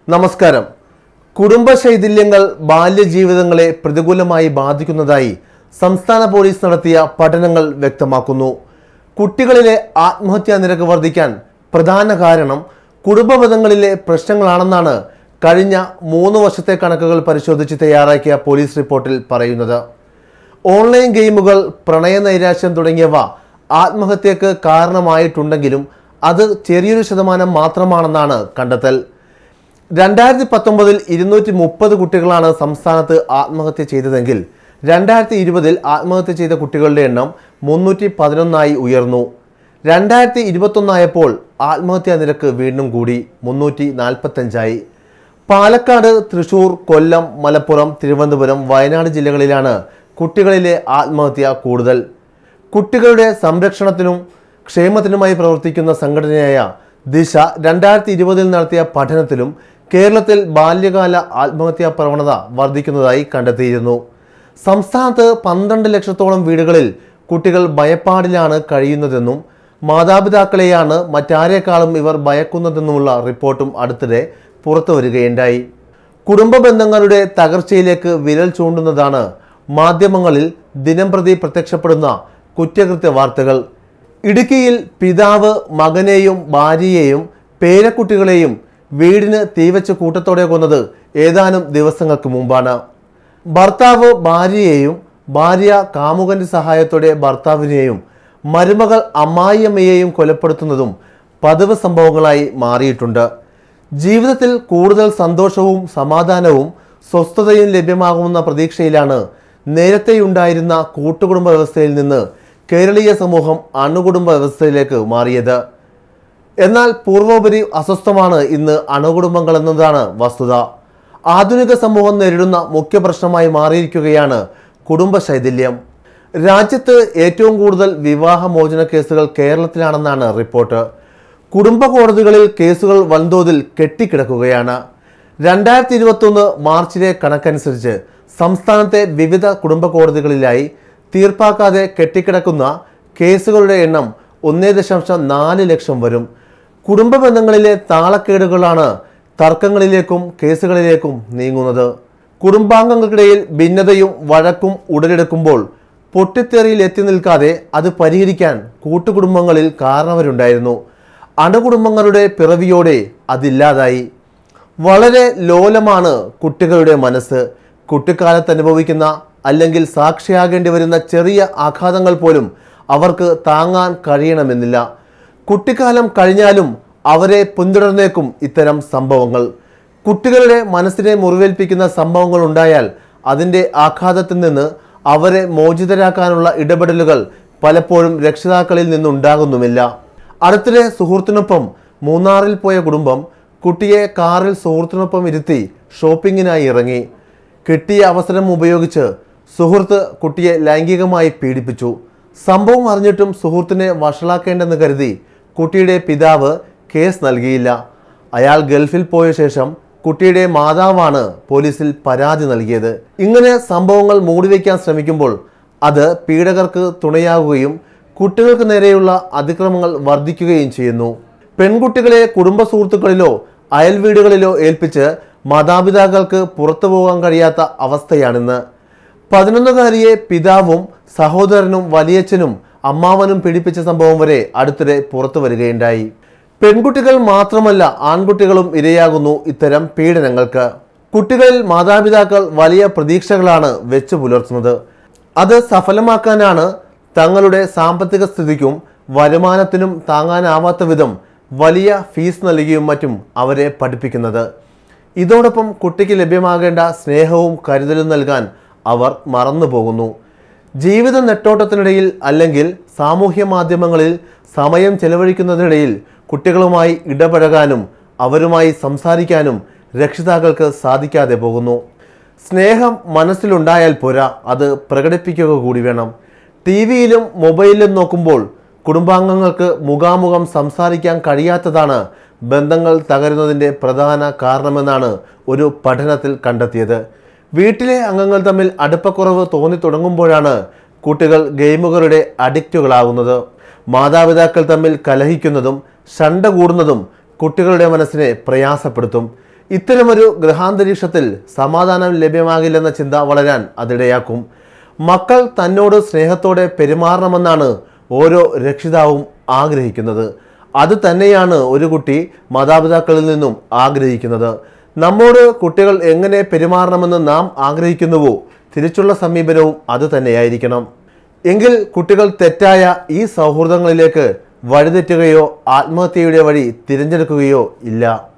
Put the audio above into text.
നമസ്കാരം കുടുംബ ശൈഥില്യങ്ങൾ ബാല്യജീവിതങ്ങളെ പ്രതികൂലമായി ബാധിക്കുന്നതായി സംസ്ഥാന പോലീസ് നടത്തിയ പഠനങ്ങൾ വ്യക്തമാക്കുന്നു കുട്ടികളിലെ ആത്മഹത്യാ നിരക്ക് വർദ്ധിക്കാൻ പ്രധാന കാരണം കുടുംബബന്ധങ്ങളിലെ പ്രശ്നങ്ങളാണെന്നാണ് കഴിഞ്ഞ മൂന്ന് വർഷത്തെ കണക്കുകൾ പരിശോധിച്ച് തയ്യാറാക്കിയ പോലീസ് റിപ്പോർട്ടിൽ പറയുന്നത് ഓൺലൈൻ ഗെയിമുകൾ പ്രണയ നൈരാശ്യം തുടങ്ങിയവ ആത്മഹത്യക്ക് കാരണമായിട്ടുണ്ടെങ്കിലും അത് ചെറിയൊരു ശതമാനം മാത്രമാണെന്നാണ് കണ്ടെത്തൽ രണ്ടായിരത്തി പത്തൊമ്പതിൽ ഇരുന്നൂറ്റി മുപ്പത് കുട്ടികളാണ് സംസ്ഥാനത്ത് ആത്മഹത്യ ചെയ്തതെങ്കിൽ രണ്ടായിരത്തി ഇരുപതിൽ ആത്മഹത്യ ചെയ്ത കുട്ടികളുടെ എണ്ണം മുന്നൂറ്റി പതിനൊന്നായി ഉയർന്നു രണ്ടായിരത്തി ഇരുപത്തൊന്നായപ്പോൾ ആത്മഹത്യാ നിരക്ക് വീണ്ടും കൂടി മുന്നൂറ്റി നാൽപ്പത്തഞ്ചായി പാലക്കാട് തൃശൂർ കൊല്ലം മലപ്പുറം തിരുവനന്തപുരം വയനാട് ജില്ലകളിലാണ് കുട്ടികളിലെ ആത്മഹത്യ കൂടുതൽ കുട്ടികളുടെ സംരക്ഷണത്തിനും ക്ഷേമത്തിനുമായി പ്രവർത്തിക്കുന്ന സംഘടനയായ ദിശ രണ്ടായിരത്തി ഇരുപതിൽ നടത്തിയ പഠനത്തിലും കേരളത്തിൽ ബാല്യകാല ആത്മഹത്യാ പ്രവണത വർദ്ധിക്കുന്നതായി കണ്ടെത്തിയിരുന്നു സംസ്ഥാനത്ത് പന്ത്രണ്ട് ലക്ഷത്തോളം വീടുകളിൽ കുട്ടികൾ ഭയപ്പാടിലാണ് കഴിയുന്നതെന്നും മാതാപിതാക്കളെയാണ് മറ്റാരേക്കാളും ഇവർ ഭയക്കുന്നതെന്നുമുള്ള റിപ്പോർട്ടും അടുത്തിടെ പുറത്തു വരികയുണ്ടായി കുടുംബ ബന്ധങ്ങളുടെ തകർച്ചയിലേക്ക് വിരൽ ചൂണ്ടുന്നതാണ് മാധ്യമങ്ങളിൽ ദിനംപ്രതി പ്രത്യക്ഷപ്പെടുന്ന കുറ്റകൃത്യ വാർത്തകൾ ഇടുക്കിയിൽ പിതാവ് മകനെയും ഭാര്യയെയും പേരക്കുട്ടികളെയും വീടിന് തീവച്ച് കൂട്ടത്തോടെ കൊന്നത് ഏതാനും ദിവസങ്ങൾക്ക് മുമ്പാണ് ഭർത്താവ് ഭാര്യയെയും ഭാര്യ കാമുകന്റെ സഹായത്തോടെ ഭർത്താവിനെയും മരുമകൾ അമ്മായിയമ്മയെയും കൊലപ്പെടുത്തുന്നതും പതിവ് സംഭവങ്ങളായി മാറിയിട്ടുണ്ട് ജീവിതത്തിൽ കൂടുതൽ സന്തോഷവും സമാധാനവും സ്വസ്ഥതയും ലഭ്യമാകുമെന്ന പ്രതീക്ഷയിലാണ് നേരത്തെയുണ്ടായിരുന്ന കൂട്ടുകുടുംബ വ്യവസ്ഥയിൽ നിന്ന് കേരളീയ സമൂഹം അണുകുടുംബ വ്യവസ്ഥയിലേക്ക് മാറിയത് എന്നാൽ പൂർവോപരി അസ്വസ്ഥമാണ് ഇന്ന് അണുകുടുംബങ്ങൾ എന്നതാണ് വസ്തുത ആധുനിക സമൂഹം നേരിടുന്ന മുഖ്യ പ്രശ്നമായി മാറിയിരിക്കുകയാണ് കുടുംബ ശൈഥില്യം രാജ്യത്ത് ഏറ്റവും കൂടുതൽ വിവാഹമോചന കേസുകൾ കേരളത്തിലാണെന്നാണ് റിപ്പോർട്ട് കുടുംബ കോടതികളിൽ കേസുകൾ വൻതോതിൽ കെട്ടിക്കിടക്കുകയാണ് രണ്ടായിരത്തി ഇരുപത്തൊന്ന് മാർച്ചിലെ കണക്കനുസരിച്ച് സംസ്ഥാനത്തെ വിവിധ കുടുംബ കോടതികളിലായി തീർപ്പാക്കാതെ കെട്ടിക്കിടക്കുന്ന കേസുകളുടെ എണ്ണം ഒന്നേ ദശാംശം നാല് ലക്ഷം വരും കുടുംബ ബന്ധങ്ങളിലെ താളക്കേടുകളാണ് തർക്കങ്ങളിലേക്കും കേസുകളിലേക്കും നീങ്ങുന്നത് കുടുംബാംഗങ്ങൾക്കിടയിൽ ഭിന്നതയും വഴക്കും ഉടലെടുക്കുമ്പോൾ പൊട്ടിത്തെറിയിൽ എത്തി നിൽക്കാതെ അത് പരിഹരിക്കാൻ കൂട്ടുകുടുംബങ്ങളിൽ കാരണവരുണ്ടായിരുന്നു അണുകുടുംബങ്ങളുടെ പിറവിയോടെ അതില്ലാതായി വളരെ ലോലമാണ് കുട്ടികളുടെ മനസ്സ് കുട്ടിക്കാലത്ത് അനുഭവിക്കുന്ന അല്ലെങ്കിൽ സാക്ഷിയാകേണ്ടി വരുന്ന ചെറിയ ആഘാതങ്ങൾ പോലും അവർക്ക് താങ്ങാൻ കഴിയണമെന്നില്ല കുട്ടിക്കാലം കഴിഞ്ഞാലും അവരെ പിന്തുടർന്നേക്കും ഇത്തരം സംഭവങ്ങൾ കുട്ടികളുടെ മനസ്സിനെ മുറിവേൽപ്പിക്കുന്ന സംഭവങ്ങൾ ഉണ്ടായാൽ അതിൻ്റെ ആഘാതത്തിൽ നിന്ന് അവരെ മോചിതരാക്കാനുള്ള ഇടപെടലുകൾ പലപ്പോഴും രക്ഷിതാക്കളിൽ നിന്നുണ്ടാകുന്നുമില്ല അടുത്തിടെ സുഹൃത്തിനൊപ്പം മൂന്നാറിൽ പോയ കുടുംബം കുട്ടിയെ കാറിൽ സുഹൃത്തിനൊപ്പം ഇരുത്തി ഷോപ്പിങ്ങിനായി ഇറങ്ങി കിട്ടിയ അവസരം ഉപയോഗിച്ച് സുഹൃത്ത് കുട്ടിയെ ലൈംഗികമായി പീഡിപ്പിച്ചു സംഭവം അറിഞ്ഞിട്ടും സുഹൃത്തിനെ വഷളാക്കേണ്ടെന്ന് കരുതി കുട്ടിയുടെ പിതാവ് കേസ് നൽകിയില്ല അയാൾ ഗൾഫിൽ പോയ ശേഷം കുട്ടിയുടെ മാതാവാണ് പോലീസിൽ പരാതി നൽകിയത് ഇങ്ങനെ സംഭവങ്ങൾ മൂടിവെക്കാൻ ശ്രമിക്കുമ്പോൾ അത് പീഡകർക്ക് തുണയാകുകയും കുട്ടികൾക്ക് നേരെയുള്ള അതിക്രമങ്ങൾ വർദ്ധിക്കുകയും ചെയ്യുന്നു പെൺകുട്ടികളെ കുടുംബ സുഹൃത്തുക്കളിലോ അയൽവീടുകളിലോ ഏൽപ്പിച്ച് മാതാപിതാക്കൾക്ക് പുറത്തു പോകാൻ കഴിയാത്ത അവസ്ഥയാണിന്ന് പതിനൊന്നുകാരിയെ പിതാവും സഹോദരനും വലിയച്ഛനും അമ്മാവനും പീഡിപ്പിച്ച സംഭവം വരെ അടുത്തിടെ പുറത്തു വരികയുണ്ടായി പെൺകുട്ടികൾ മാത്രമല്ല ആൺകുട്ടികളും ഇരയാകുന്നു ഇത്തരം പീഡനങ്ങൾക്ക് കുട്ടികളിൽ മാതാപിതാക്കൾ വലിയ പ്രതീക്ഷകളാണ് വെച്ചു പുലർത്തുന്നത് അത് സഫലമാക്കാനാണ് തങ്ങളുടെ സാമ്പത്തിക സ്ഥിതിക്കും വരുമാനത്തിനും താങ്ങാനാവാത്ത വിധം വലിയ ഫീസ് നൽകിയും മറ്റും അവരെ പഠിപ്പിക്കുന്നത് ഇതോടൊപ്പം കുട്ടിക്ക് ലഭ്യമാകേണ്ട സ്നേഹവും കരുതലും നൽകാൻ അവർ മറന്നു പോകുന്നു ജീവിത നെട്ടോട്ടത്തിനിടയിൽ അല്ലെങ്കിൽ സാമൂഹ്യ മാധ്യമങ്ങളിൽ സമയം ചെലവഴിക്കുന്നതിനിടയിൽ കുട്ടികളുമായി ഇടപഴകാനും അവരുമായി സംസാരിക്കാനും രക്ഷിതാക്കൾക്ക് സാധിക്കാതെ പോകുന്നു സ്നേഹം മനസ്സിലുണ്ടായാൽ പോരാ അത് പ്രകടിപ്പിക്കുക കൂടി വേണം ടി വിയിലും മൊബൈലിലും നോക്കുമ്പോൾ കുടുംബാംഗങ്ങൾക്ക് മുഖാമുഖം സംസാരിക്കാൻ കഴിയാത്തതാണ് ബന്ധങ്ങൾ തകരുന്നതിൻ്റെ പ്രധാന കാരണമെന്നാണ് ഒരു പഠനത്തിൽ കണ്ടെത്തിയത് വീട്ടിലെ അംഗങ്ങൾ തമ്മിൽ അടുപ്പക്കുറവ് തോന്നി തുടങ്ങുമ്പോഴാണ് കുട്ടികൾ ഗെയിമുകളുടെ അഡിക്റ്റുകളാകുന്നത് മാതാപിതാക്കൾ തമ്മിൽ കലഹിക്കുന്നതും ശണ്ട കൂടുന്നതും കുട്ടികളുടെ മനസ്സിനെ പ്രയാസപ്പെടുത്തും ഇത്തരമൊരു ഗൃഹാന്തരീക്ഷത്തിൽ സമാധാനം ലഭ്യമാകില്ലെന്ന ചിന്ത വളരാൻ അതിടയാക്കും മക്കൾ തന്നോട് സ്നേഹത്തോടെ പെരുമാറണമെന്നാണ് ഓരോ രക്ഷിതാവും ആഗ്രഹിക്കുന്നത് അത് തന്നെയാണ് ഒരു കുട്ടി മാതാപിതാക്കളിൽ നിന്നും ആഗ്രഹിക്കുന്നത് നമ്മോട് കുട്ടികൾ എങ്ങനെ പെരുമാറണമെന്ന് നാം ആഗ്രഹിക്കുന്നുവോ തിരിച്ചുള്ള സമീപനവും അത് തന്നെയായിരിക്കണം എങ്കിൽ കുട്ടികൾ തെറ്റായ ഈ സൗഹൃദങ്ങളിലേക്ക് വഴിതെറ്റുകയോ ആത്മഹത്യയുടെ വഴി തിരഞ്ഞെടുക്കുകയോ ഇല്ല